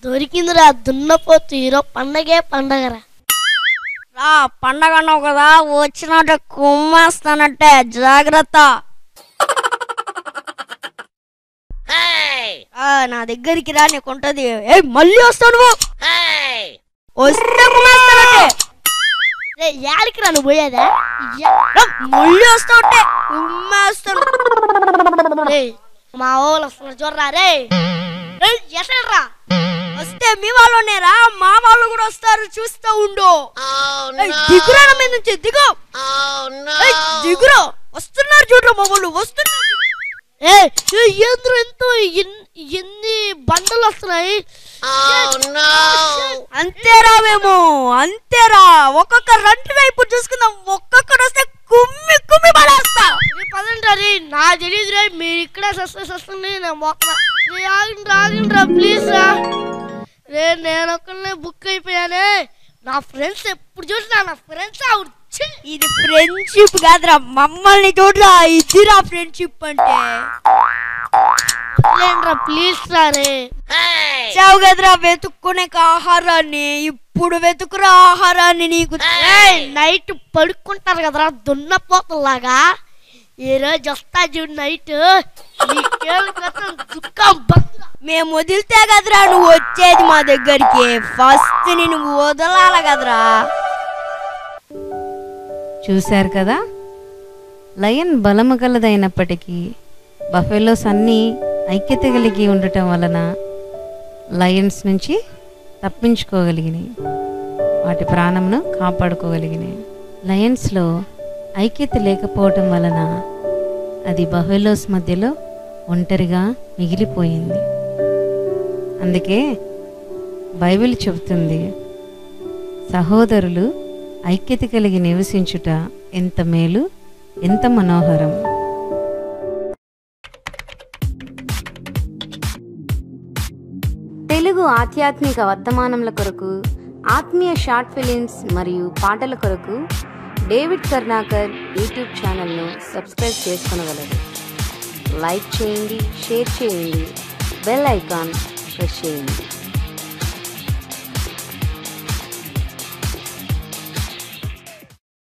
దొరికిందిరా దున్నపోతు హీరో పండగే పండగరా రా పండగ అన్నావు కదా వచ్చినట్టే కుమ్మేస్తానంటే జాగ్రత్త ఆ, నా దగ్గరికి రా నీకు ఉంటది ఏ మళ్ళీ వస్తావు నువ్వు వస్తే కుమ్మేస్తానంటే రే యాడికి రా నువ్వు పోయేదా రా, మళ్ళీ వస్తావుంటే కుమ్మేస్తాను రే మా వాళ్ళు వస్తున్నారు చూడరా రే ఎసరా వస్తే మీ వాళ్ళు ఉన్నారా మా వాళ్ళు కూడా వస్తారు చూస్తూ ఉండు ఏయ్, దిగురా నా మీద నుంచి దిగు ఏయ్, దిగురా వస్తున్నారు చూడరా మా వాళ్ళు వస్తున్నారు ఏ ఏంద్రు ఎంత ఎన్- ఎన్ని బండలు వస్తున్నాయి అంతేరా మేము అంతేరా ఒక్కొక్క రెండు వైపు చూసుకుందాం ఒక్కొక్కడు వస్తే కుమ్మి కుమ్మి పడేస్తా రే పదండి రే నా తెలియదు రే మీరు ఇక్కడే సస్తే సస్తుంది నేను మొక్క రే ఆగండి ఆగండి రా ప్లీజ్ రా రే నేను ఒక్కనే బుక్ అయిపోయానే నా ఫ్రెండ్స్ ఎప్పుడు చూసినా నా ఫ్రెండ్స్ ఆవిడ ఛీ! ఇది ఫ్రెండ్షిప్ కాదురా మమ్మల్ని చూడరా ఇదిరా ఫ్రెండ్షిప్ అంటే వదిలేండి రా ప్లీజ్ రా రే చావు కదరా వెతుక్కునే ఆహారాన్ని ఇప్పుడు వెతుకురా ఆహారాన్ని నీకు ఏయ్, నైట్ పడుకుంటారు కదరా దున్నపోతలాగా ఈ రోజు వస్తా చూడు నైట్ నీకేళ్ళు కథం దుఃఖం బంగా మేము వదిలితే కదరా నువ్వు వచ్చేది మా దగ్గరికి ఫస్ట్ నేను వదలాల కదరా చూశారు కదా లయన్ బలము గలదైనప్పటికీ బఫెలోస్ అన్నీ ఐక్యత కలిగి ఉండటం వలన లయన్స్ నుంచి తప్పించుకోగలిగినాయి వాటి ప్రాణంను కాపాడుకోగలిగినాయి లయన్స్లో ఐక్యత లేకపోవటం వలన అది బఫెలోస్ మధ్యలో ఒంటరిగా మిగిలిపోయింది అందుకే బైబిల్ చెబుతుంది సహోదరులు ఐక్యత కలిగి నివసించుట ఎంత మేలు ఎంత మనోహరం తెలుగు ఆధ్యాత్మిక వర్తమానముల కొరకు ఆత్మీయ షార్ట్ ఫిలిమ్స్ మరియు పాటల కొరకు డేవిడ్ కర్ణాకర్ యూట్యూబ్ ఛానల్ను సబ్స్క్రైబ్ చేసుకొనగలరు లైక్ చేయండి షేర్ చేయండి బెల్ ఐకాన్ ప్రెస్ చేయండి